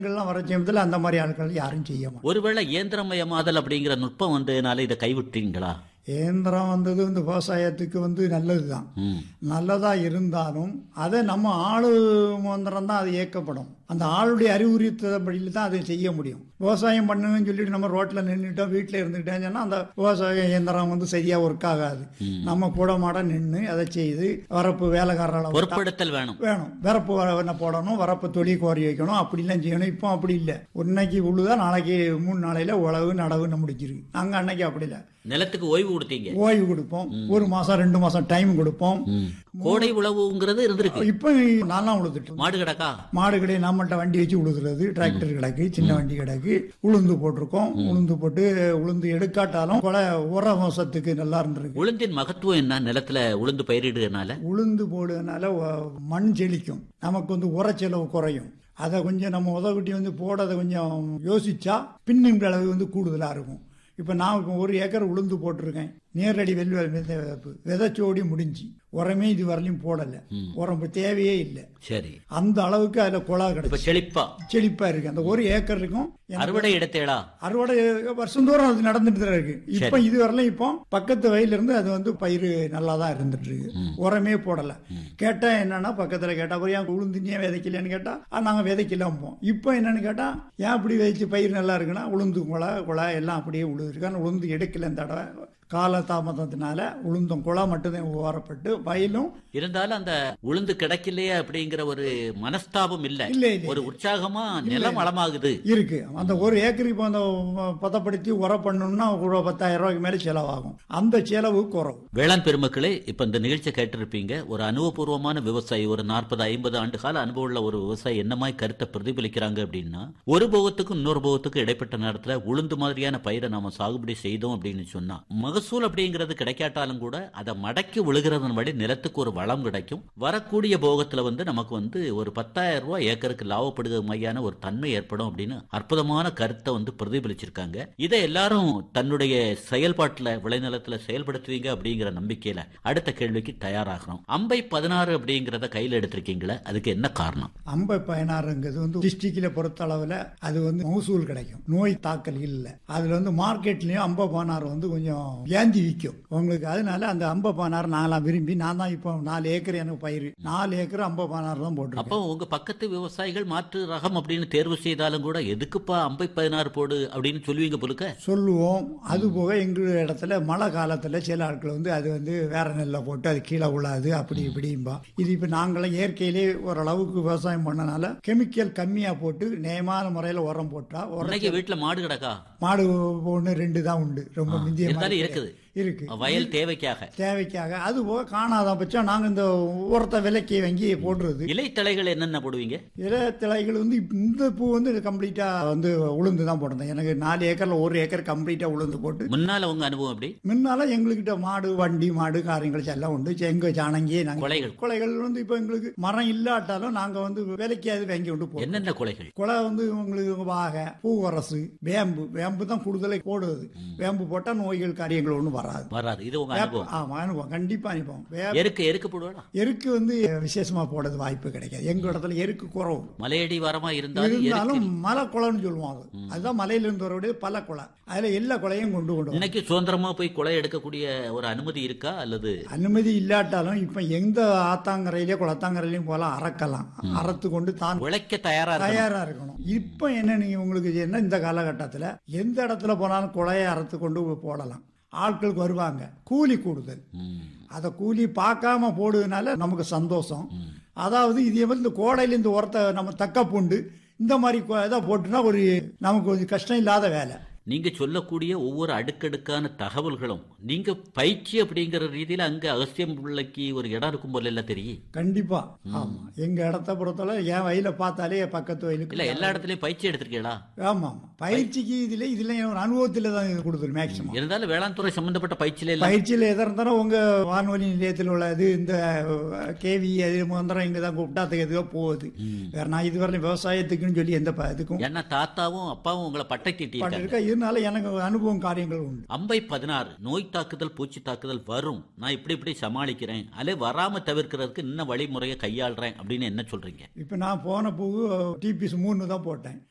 எல்லாம் வர சமயத்தில் அந்த மாதிரி ஆட்கள் யாரும் செய்ய மாட்டாங்க ஒருவேளை இயந்திரமயமாதல் அப்படிங்கிற நுட்பம் வந்ததுனால இதை கைவிட்டீங்களா இயந்திரம் வந்தது வந்து விவசாயத்துக்கு வந்து நல்லது தான் ம் நல்லதா இருந்தாலும் அதை நம்ம ஆளு மந்திரம் தான் அது இயக்கப்படும் அந்த ஆளுடைய அறிவுறுத்தபடியில் தான் அதை செய்ய முடியும் விவசாயம் பண்ணுங்கன்னு சொல்லிட்டு நம்ம ரோட்ல நின்றுட்டோம் வீட்டில் இருந்துக்கிட்டோம்னு சொன்னா அந்த விவசாய இயந்திரம் வந்து சரியா ஒர்க் ஆகாது நம்ம கூட மாட நின்று அதை செய்து வரப்பு வேலைக்காரர்களை பொறுப்படுத்தல் வேணும் வேணும் வரப்பு வ- என்ன போடணும் வரப்பு தொழி கோரி வைக்கணும் அப்படிலாம் செய்யணும் இப்போ அப்படி இல்லை இன்னைக்கு உழுதா நாளைக்கு மூணு நாளையில உழவு நடவுன்னு முடிச்சிருக்கு நாங்க அன்னைக்கு அப்படி இல்லை நிலத்துக்கு ஓய்வு கொடுத்தீங்க ஓய்வு கொடுப்போம் ஒரு மாசம் ரெண்டு மாசம் டைம் கொடுப்போம் ம். கோடை உழவுங்கிறது இருந்திருக்கு இப்போ நான்லாம் உழுதுட்டோம் மாடு கிடக்கா மாடு கடை நம்மகிட்ட வண்டி வச்சு உழுதுறது டிராக்டர் கிடக்கு சின்ன வண்டி கிடக்கு உளுந்து போட்டிருக்கோம் உளுந்து போட்டு உளுந்து எடுக்காட்டாலும் கொலை உர மோசத்துக்கு நல்லா இருந்திருக்கு உளுந்தின் மகத்துவம் என்ன நிலத்துல உளுந்து பயிரிடுறதுனால உளுந்து போடுறதுனால ஒ- மண் செழிக்கும் நமக்கு வந்து உரச்செலவு குறையும் அதை கொஞ்சம் நம்ம உதவிட்டி வந்து போடுறதை கொஞ்சம் யோசிச்சா பின்னும் அளவு வந்து கூடுதலாக இருக்கும் இப்போ நான் இப்போ ஒரு ஏக்கர் உளுந்து போட்டிருக்கேன் நேரடி வெள்ளி விதை விதைப்பு விதைச்சோடி முடிஞ்சு உரமே இது வரலையும் போடலை உரம் இப்ப தேவையே இல்லை சரி அந்த அளவுக்கு அதில் குழா இப்ப கிடைச்சு செழிப்பா செழிப்பா இருக்கு அந்த ஒரு ஏக்கர் இருக்கும் எனக்கு அறுவடை இடத்தேடா அறுவடை வருஷந்தோறும் அது நடந்துட்டு தான் இருக்கு இப்போ இது வரலாம் இப்போ பக்கத்து வயல்ல இருந்து அது வந்து பயிர் நல்லா தான் இருந்துட்டு இருக்கு உரமே போடல கேட்டா என்னன்னா பக்கத்துல கேட்டா அப்புறம் ஏன் உளுந்து ஏன் விதைக்கலன்னு கேட்டா "ஆ, நாங்க விதைக்கலாம்போம் இப்போ என்னன்னு கேட்டா ஏன் அப்படி விதைச்சு பயிர் நல்லா இருக்குன்னா உளுந்து குலை குலை எல்லாம் அப்படியே உழுது ஆனா உளுந்து எடுக்கல இந்த தடவை கால தாமதத்தினால உளுந்தும் குலை மட்டும்தான் ஓரப்பட்டு வயலும் இருந்தாலும் அந்த உளுந்து கிடைக்கலையே அப்படிங்கிற ஒரு மனஸ்தாபம் இல்ல இல்ல, இல்ல, ஒரு உற்சாகமா நிலம் வளமாகுது இருக்கு அந்த ஒரு ஏக்கருக்கு இப்போ அந்த பதப்படுத்தி உரம் பண்ணணும்னா ஒரு பத்தாயிரம் ரூபாய்க்கு மேலே செலவாகும் அந்த செலவு குறவு வேளாண் பெருமக்களே இப்ப இந்த நிகழ்ச்சியை கேட்டிருப்பீங்க ஒரு அனுபவபூர்வமான விவசாயி ஒரு நாற்பது ஐம்பது ஆண்டு கால அனுபவம் உள்ள ஒரு விவசாயி என்ன மாதிரி கருத்தை பிரதிபலிக்கிறாங்க அப்படின்னா ஒரு போகத்துக்கும் இன்னொரு போகத்துக்கும் இடைப்பட்ட நேரத்துல உளுந்து மாதிரியான பயிரை நாம சாகுபடி செய்தோம் அப்படின்னு சொன்னா மகசூல் அப்படிங்கிறது கிடைக்காட்டாலும் கூட அதை மடக்கி விழுகிறதன் வழி நிலத்துக்கு ஒரு வளம் கிடைக்கும் வரக்கூடிய போகத்துல வந்து நமக்கு வந்து ஒரு பத்தாயிரம் ரூபாய் ஏக்கருக்கு லாபப்படுகிற மாதிரியான ஒரு தன்மை ஏற்படும் அப்படின்னு அற்புதமான கருத்தை வந்து பிரதிபலிச்சிருக்காங்க இதை எல்லாரும் தன்னுடைய செயல்பாட்டுல விளைநிலத்துல செயல்படுத்துவீங்க அப்படிங்கிற நம்பிக்கையில அடுத்த கேள்விக்கு தயாராகிறோம் அம்பை பதினாறு அப்படிங்கறத கையில எடுத்திருக்கீங்களே அதுக்கு என்ன காரணம் அம்பை பயனாருங்கிறது வந்து டிஸ்ட்ரிக்ட்ல பொறுத்த அளவுல அது வந்து மகசூல் கிடைக்கும் நோய் தாக்கல் இல்லை அதுல வந்து மார்க்கெட்லயும் அம்பை பானார் வந்து கொஞ்சம் ஏந்தி விற்கும் உங்களுக்கு அதனால அந்த அம்பை பானார் நான்லாம் விரும்பி நான் தான் இப்போ நாலு ஏக்கர் எனக்கு பயிர் நாலு ஏக்கர் அம்பை பானார் தான் போட்டிருக்கேன் அப்போ உங்க பக்கத்து விவசாயிகள் மாற்று ரகம் அப்படின்னு தேர்வு செய்தாலும் கூட எதுக்குப்பா அம்பை பதினாறு போடு அப்படின்னு சொல்லுவீங்க போலுக்க சொல்லுவோம் அது போக எங்க இடத்துல மழை காலத்துல சில ஆட்கள் வந்து அது வந்து வேற நெல்லை போட்டு அது கீழே விழாது அப்படி இப்படிம்பா இது இப்ப நாங்களாம் இயற்கையிலே ஓரளவுக்கு விவசாயம் பண்ணனால கெமிக்கல் கம்மியா போட்டு நேயமான முறையில உரம் போட்டா உரம் இன்னைக்கு வீட்டுல மாடு கிடக்கா மாடு ஒன்று ரெண்டு தான் உண்டு ரொம்ப மிந்திய இருந்தாலும் மாடு இருக்குது இருக்கு வயல் தேவைக்காக தேவைக்காக அது போக காணாத பட்சம் நாங்க இந்த உரத்தை விலைக்கு வாங்கி போடுறது இலைத்தலைகள் என்னென்ன போடுவீங்க இலைத்தலைகள் வந்து இப்ப இந்த பூ வந்து கம்ப்ளீட்டா வந்து உளுந்து தான் போட்டிருந்தேன் எனக்கு நாலு ஏக்கர்ல ஒரு ஏக்கர் கம்ப்ளீட்டா உளுந்து போட்டு முன்னால உங்க அனுபவம் எப்படி முன்னால எங்ககிட்ட மாடு வண்டி மாடு காரியங்கள் எல்லாம் உண்டு எங்க சாணங்கியே நாங்க கொலைகள் கொலைகள் வந்து இப்ப எங்களுக்கு மரம் இல்லாட்டாலும் நாங்க வந்து விலைக்கு அது வாங்கி கொண்டு போறோம் என்னென்ன கொலைகள் கொலை வந்து உங்களுக்கு வாகை பூவரசு வேம்பு வேம்பு தான் கூடுதலை போடுவது வேம்பு போட்டா நோய்கள் காரியங்கள் ஒன்றும் வராது வராது இது உங்க வேப்ப- அனுபவம் ஆமா அனுபவம் கண்டிப்பா அனுபவம் வே எருக்கு எருக்கு போடுவாடா எருக்கு வந்து விசேஷமா போடுறது வாய்ப்பு கிடைக்காது எங்க இடத்துல எருக்கு குறவு மலையடி வரமா இருந்தாலும் இருந்தாலும் எருக்கு மலை குளம்னு சொல்லுவோம் அது அதுதான் மலையில இருந்து வரக்கூடிய பல குளம் அதுல எல்லா குலையும் கொண்டு கொண்டு வரும். இன்னைக்கு சுதந்திரமா போய் கொலை எடுக்கக்கூடிய ஒரு அனுமதி இருக்கா அல்லது அனுமதி இல்லாட்டாலும் இப்ப எந்த ஆத்தாங்கரையிலயோ குளத்தாங்கரையிலயும் போலாம் அறக்கலாம் அறத்து கொண்டு தான் உழைக்க தயாரா இருக்கணும் தயாரா இருக்கணும் இப்ப என்ன நீங்க உங்களுக்கு என்ன இந்த காலகட்டத்துல எந்த இடத்துல போனாலும் குலையை அறுத்து கொண்டு போடலாம் ஆட்களுக்கு வருவாங்க கூலி கூடுதல் ம். அதை கூலி பார்க்காம போடுறதுனால நமக்கு சந்தோஷம் அதாவது இதே மாதிரி இந்த கோடையில இந்த உரத்தை நம்ம தக்க பூண்டு இந்த மாதிரி கொ- இதை போட்டுனா ஒரு நமக்கு கொஞ்சம் கஷ்டம் இல்லாத வேலை நீங்க சொல்லக்கூடிய ஒவ்வொரு அடுக்கடுக்கான தகவல்களும் நீங்க பயிற்சி அப்படிங்கிற ரீதியில அங்க அகஸ்தியம் பிள்ளைக்கு ஒரு இடம் இருக்கும் போல எல்லாம் தெரியும் கண்டிப்பா ஆமா எங்க இடத்த பொறுத்தவரை என் வயல பார்த்தாலே பக்கத்து வயலுக்கு இல்ல எல்லா இடத்துலயும் பயிற்சி எடுத்திருக்கீங்களா ஆமா ஆமா பயிற்சிக்கு இதுல இதுல ஒரு அனுபவத்துல தான் இது கொடுத்துரு மேக்சிமம் இருந்தாலும் வேளாண் துறை சம்பந்தப்பட்ட பயிற்சியில எல்லாம் பயிற்சியில் எதா இருந்தாலும் உங்க வானொலி நிலையத்தில் உள்ளது இந்த கேவி அது முந்திரம் இங்க தான் கூப்பிட்டா அதுக்கு எதுவோ போகுது வேற நான் இதுவரையிலும் விவசாயத்துக்குன்னு சொல்லி எந்த ப- இதுக்கும் ஏன்னா தாத்தாவும் அப்பாவும் உங்களை பட்டை தீட்டியிருக்காங்க பண்ணிருக்கேன் இருந்தாலும் எனக்கு அனுபவம் காரியங்கள் உண்டு அம்பை பதினாறு நோய் தாக்குதல் பூச்சி தாக்குதல் வரும் நான் இப்படி இப்படி சமாளிக்கிறேன் அல்ல வராம தவிர்க்கிறதுக்கு இன்னும் வழிமுறையை கையாளுறேன் அப்படின்னு என்ன சொல்றீங்க இப்போ நான் போன பூ டிபிஎஸ் மூணு தான் போட்டேன்